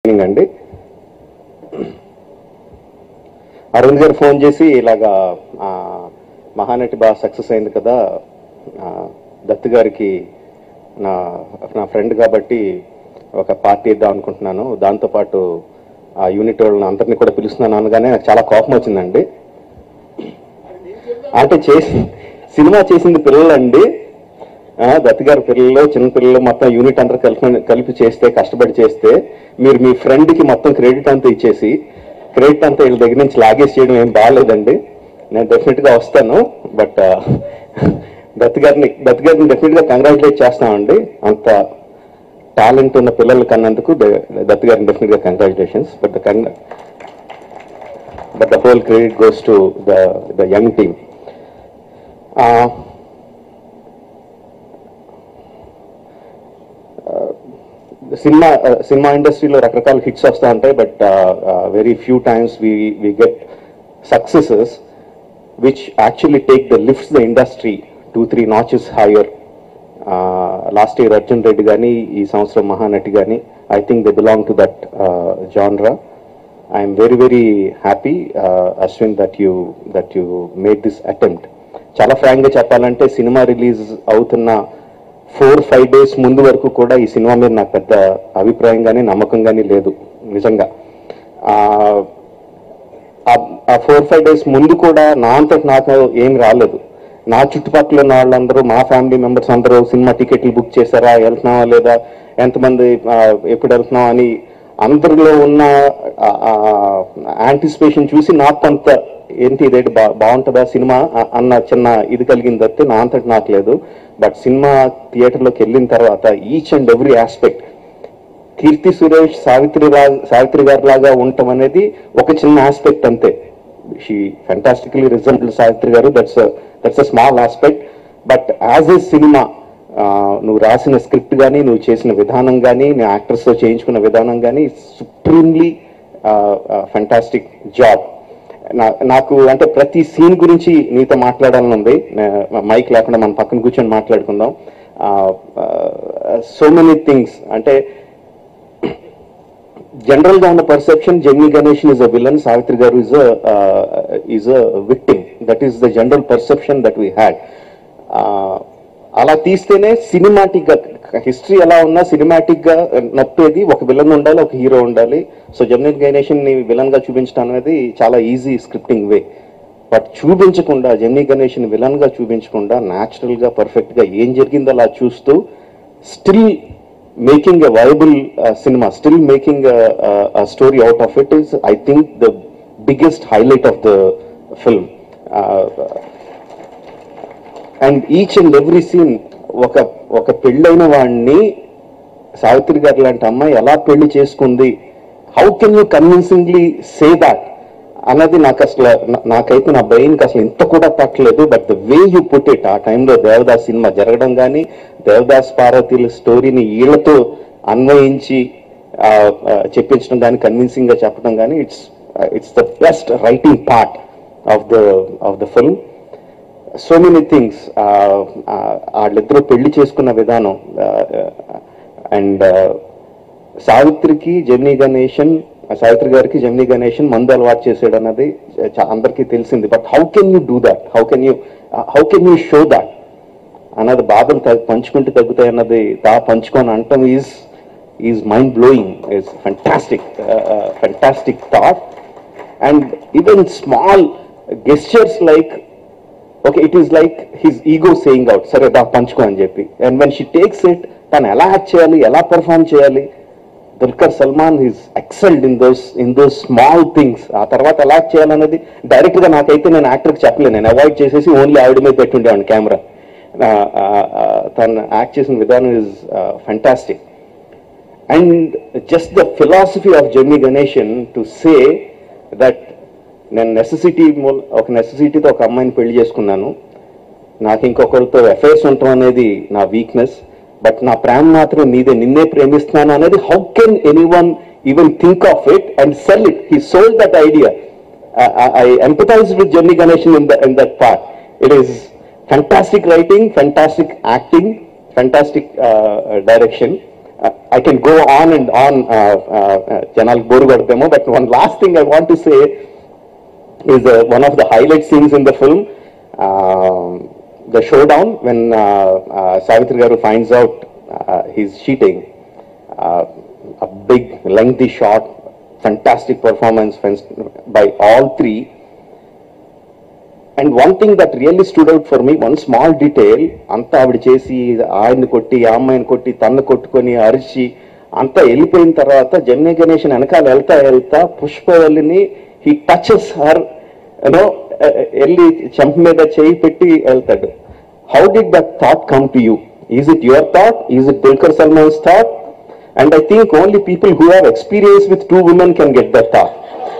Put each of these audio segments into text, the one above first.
Evening అండి అరవింద్ గారు phone చేసి ఇలాగా ఆ, మహానటి బాగా సక్సెస్ అయింది కదా ఆ, దత్తు గారికి నా నా ఫ్రెండ్ కాబట్టి ఒక పార్టీ ఇద్దాం అనుకుంటున్నాను దాంతోపాటు ఆ యూనిట్ వాళ్ళని అందరినీ కూడా పిలుస్తున్నాను అనగానే నాకు చాలా కోపం వచ్చిందండి అంటే చేసి సినిమా చేసింది పిల్లలండి ఆ, దత్తి గారి పిల్లలు చిన్న పిల్లలు మొత్తం యూనిట్ అందరూ కలిపి కలిపి చేస్తే కష్టపడి చేస్తే మీరు మీ ఫ్రెండ్కి మొత్తం క్రెడిట్ అంతా ఇచ్చేసి క్రెడిట్ అంతా వీళ్ళ దగ్గర నుంచి లాగేసి చేయడం ఏం బాగాలేదండి నేను డెఫినెట్గా వస్తాను బట్ దత్తి గారిని దత్తి గారిని డెఫినెట్గా కంగ్రాచులేట్ చేస్తామండి అంత టాలెంట్ ఉన్న పిల్లలు కన్నందుకు ద- దత్తి గారిని డెఫినెట్గా కంగ్రాచులేషన్స్ బట్ ద కంగ్ but the whole credit goes to the the young team cinema cinema ఇండస్ట్రీలో రకరకాల హిట్స్ వస్తూ ఉంటాయి but very few times we we get successes which actually take the lifts the industry two three notches higher last year Arjun Reddy కానీ ఈ సంవత్సరం మహానటి కానీ I think they belong to that genre I'm very very happy Ashwin that you that you made this attempt చాలా ఫ్రాంక్గా చెప్పాలంటే cinema release అవుతున్న four five days ముందు వరకు కూడా ఈ సినిమా మీద నాకు పెద్ద అభిప్రాయం కానీ నమ్మకం కానీ లేదు నిజంగా ఆ, ఆ ఫోర్ ఫైవ్ డేస్ ముందు కూడా నా అంతటి నాకు ఏం రాలేదు నా చుట్టుపక్కల ఉన్న వాళ్ళందరూ మా ఫ్యామిలీ మెంబర్స్ అందరూ సినిమా టికెట్లు బుక్ చేశారా వెళ్తున్నావా లేదా ఎంతమంది ఆ, ఎప్పుడు వెళ్తున్నాం అని అందరిలో ఉన్న యాంటిసిపేషన్ చూసి నాకు కొంత ఏంటి ఇదేంటి బా బాగుంటుందా సినిమా అ- అన్న చిన్న ఇది కలిగింది తప్పితే నా అంతటి నాకు లేదు బట్ సినిమా థియేటర్లోకి వెళ్ళిన తర్వాత each and every aspect Keerthy Suresh Savitri లా- సావిత్రి గారి లాగా ఉండటం అనేది ఒక చిన్న ఆస్పెక్ట్ అంతే షీ ఫెంటాస్టికలీ రిజల్ట్ సావిత్రి గారు that's that's a small aspect but as a cinema నువ్వు రాసిన స్క్రిప్ట్ కానీ నువ్వు చేసిన విధానం కానీ నీ యాక్టర్స్తో చేయించుకున్న విధానం కానీ సుప్రీంలీ ఫెంటాస్టిక్ జాబ్ నాకు అంటే ప్రతి సీన్ గురించి నీతో మాట్లాడాలని ఉంది మైక్ లేకుండా మన పక్కన కూర్చొని మాట్లాడుకుందాం సో మెనీ థింగ్స్ అంటే జనరల్ గా ఉన్న perception Gemini Ganesan is a villain Savitri గారు is is a victim that is the general perception that we had అలా తీస్తేనే సినిమాటిక్ గా హిస్టరీ ఎలా ఉన్నా సినిమాటిక్ గా నప్పేది ఒక విలన్ ఉండాలి ఒక హీరో ఉండాలి సో జెమ్ని గణేషన్ ని విలన్ గా చూపించడం అనేది చాలా ఈజీ స్క్రిప్టింగ్ వే బట్ చూపించకుండా జెమ్ని గణేషన్ విలన్ గా చూపించకుండా న్యాచురల్ గా పర్ఫెక్ట్ గా ఏం జరిగిందో అలా చూస్తూ still making a viable cinema still making story out of it is I think the biggest highlight of the film and each and every scene ఒక ఒక పెళ్ళైన వాడిని సావిత్రి గారు లాంటి అమ్మాయి ఎలా పెళ్లి చేసుకుంది how can you convincingly say that అన్నది నాకు అసలు నా- నాకైతే నా బ్రెయిన్కి అసలు ఇంత కూడా తట్టలేదు but the way you put it ఆ టైంలో దేవదాస్ సినిమా జరగడం కానీ దేవదాస్ పార్వతీల స్టోరీని వీళ్ళతో అన్వయించి ఆ, ఆ, చెప్పించడం కానీ కన్విన్సింగ్ గా చెప్పడం కానీ it's it's the best writing part of the of the film so many things వాళ్ళిద్దరూ పెళ్లి చేసుకున్న విధానం అండ్ సావిత్రికి జెమినీ గణేషన్ సావిత్రి గారికి జెమినీ గణేషన్ మందు అలవాటు చేసాడు అన్నది చా- అందరికీ తెలిసింది but how can you do that how can you how can you show that అన్నది బాధలు తగ్గు- పంచుకుంటూ తగ్గుతాయి అన్నది దా పంచుకొని అంటాం is is mind blowing is fantastic fantastic thought and even small gestures like okay it is like his ego saying out సరే దా పంచుకో అని చెప్పి and when she takes it తను ఎలా యాక్ట్ చేయాలి ఎలా పర్ఫామ్ చేయాలి Dulquer Salmaan is excelled in those in those small things ఆ తర్వాత ఎలా యాక్ట్ చేయాలన్నది డైరెక్ట్ గా నాకైతే నేను యాక్టర్కి చెప్పలేను నేను అవాయిడ్ చేసేసి ఓన్లీ ఆవిడ మీద పెట్టుండేవాడిని కెమెరా తను యాక్ట్ చేసిన విధానం is fantastic and just the philosophy of Gemini Ganesan to say that నేను నెసెసిటీ ఒక నెసెసిటీతో ఒక అమ్మాయిని పెళ్లి చేసుకున్నాను నాకు ఇంకొకరితో అఫైర్స్ ఉండటం అనేది నా వీక్నెస్ బట్ నా ప్రేమ మాత్రం నీదే నిన్నే ప్రేమిస్తున్నాను అనేది how can anyone even think of it and sell it he sold that idea I empathise with Gemini Ganesan in in that part it is fantastic writing fantastic acting fantastic direction I can go on and on, uh, uh, uh, జనాలకు bore కొడతామో but one last thing I want to say is uh, one of the highlight scenes in the film. Um the showdown when uh, uh, Savitri Garu finds out uh, he's cheating. Uh, a big, lengthy shot, fantastic performance by all three. And one thing that really stood out for me one small detail అంతా ఆవిడ చేసి ఆయన్ని కొట్టి ఆ అమ్మాయిని కొట్టి తన్ను కొట్టుకొని అరిచి అంతా వెళ్ళిపోయిన తర్వాత జమ్మి గణేషన్ వెనకాల వెళ్తా వెళ్తా పుష్పవల్లిని హీ టచెస్ హర్ యూనో వెళ్ళి చెంప మీద చేయి పెట్టి వెళ్తాడు how did that thought come to you is it your thought is it Dulquer Salmaan's thought and I think only people who have experience with two women can get that thought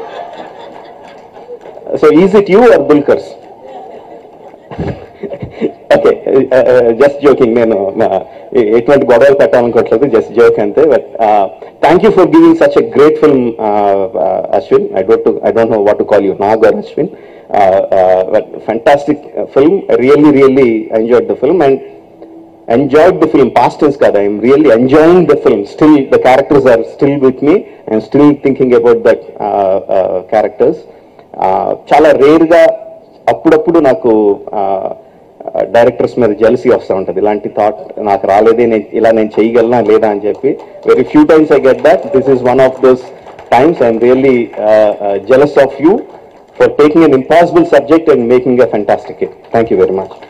so is it you are Dulquer's okay just joking నేను నా- ఎ- ఎటువంటి గొడవలు పెట్టాలనుకోవట్లేదు just joke అంతే but thank you for giving such a great film Ashwin I don't I don't know what to call you Nag or Ashwin but fantastic film really really enjoyed the film and enjoyed the film past tense kada i'm really enjoying the film still the characters are still with me i'm still thinking about that uh, uh, characters uh, చాలా rare గా అప్పుడప్పుడు నాకు directors మీద jealousy వస్తూ ఉంటుంది ఇలాంటి thought నాకు రాలేదే నేను ఇలా నేను చేయగలనా లేదా అని చెప్పి very few times I get that this is one of those times I'm really jealous of you for taking an impossible subject and making a fantastic it thank you very much